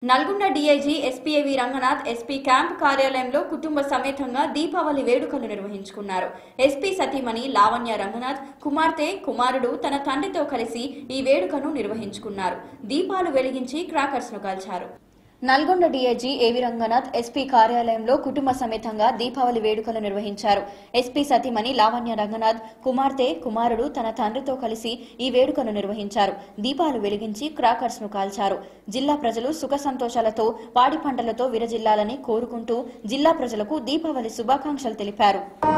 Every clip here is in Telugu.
Nalgonda DIG SP AV Ranganath SP camp కార్యాలయంలో కుటుంబ సమేతంగా దీపావళి వేడుకలు నిర్వహించుకున్నారు ఎస్పీ సతీమణి లావణ్య రంగనాథ్ కుమార్తె కుమారుడు తన తండ్రితో కలిసి ఈ వేడుకను నిర్వహించుకున్నారు దీపాలు వెలిగించి క్రాకర్స్ ను కాల్చారు నల్గొండ డీఐజీ ఏవి రంగనాథ్ ఎస్పీ కార్యాలయంలో కుటుంబ సమేతంగా దీపావళి వేడుకలు నిర్వహించారు ఎస్పీ సతీమణి లావణ్య రంగనాథ్ కుమార్తె కుమారుడు తన తండ్రితో కలిసి ఈ వేడుకను నిర్వహించారు దీపాలు వెలిగించి క్రాకర్స్ ను కాల్చారు జిల్లా ప్రజలు సుఖ సంతోషాలతో పాడి పంటలతో విరజిల్లాలని కోరుకుంటూ జిల్లా ప్రజలకు దీపావళి శుభాకాంక్షలు తెలిపారు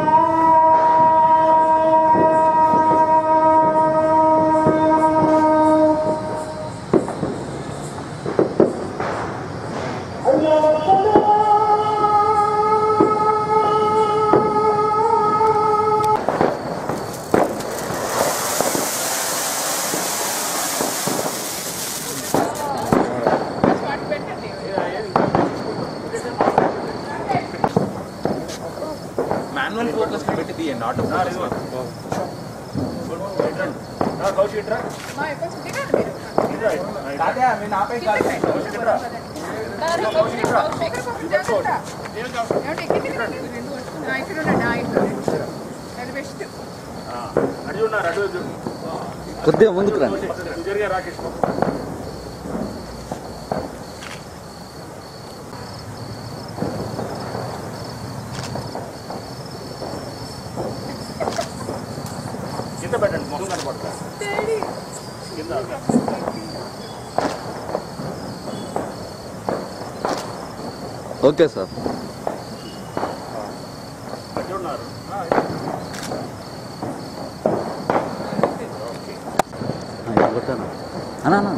మాన్యువల్ ఫోకస్ పెట్టి తీయండి ఆటో ఫోకస్ కొద్దిగా ముందుకు రండి కింద పెట్టండి మొహం కనపడతా కింద ఓకే సార్ అక్కడ ఉన్నారు కొట్టాను అన్నా అన్నా.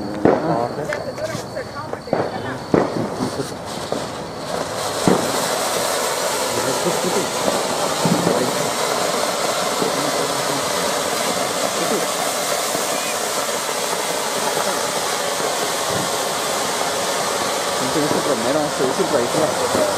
కొంచెం విసురురా, మేడం వస్తే విసురురా, ఇట్లా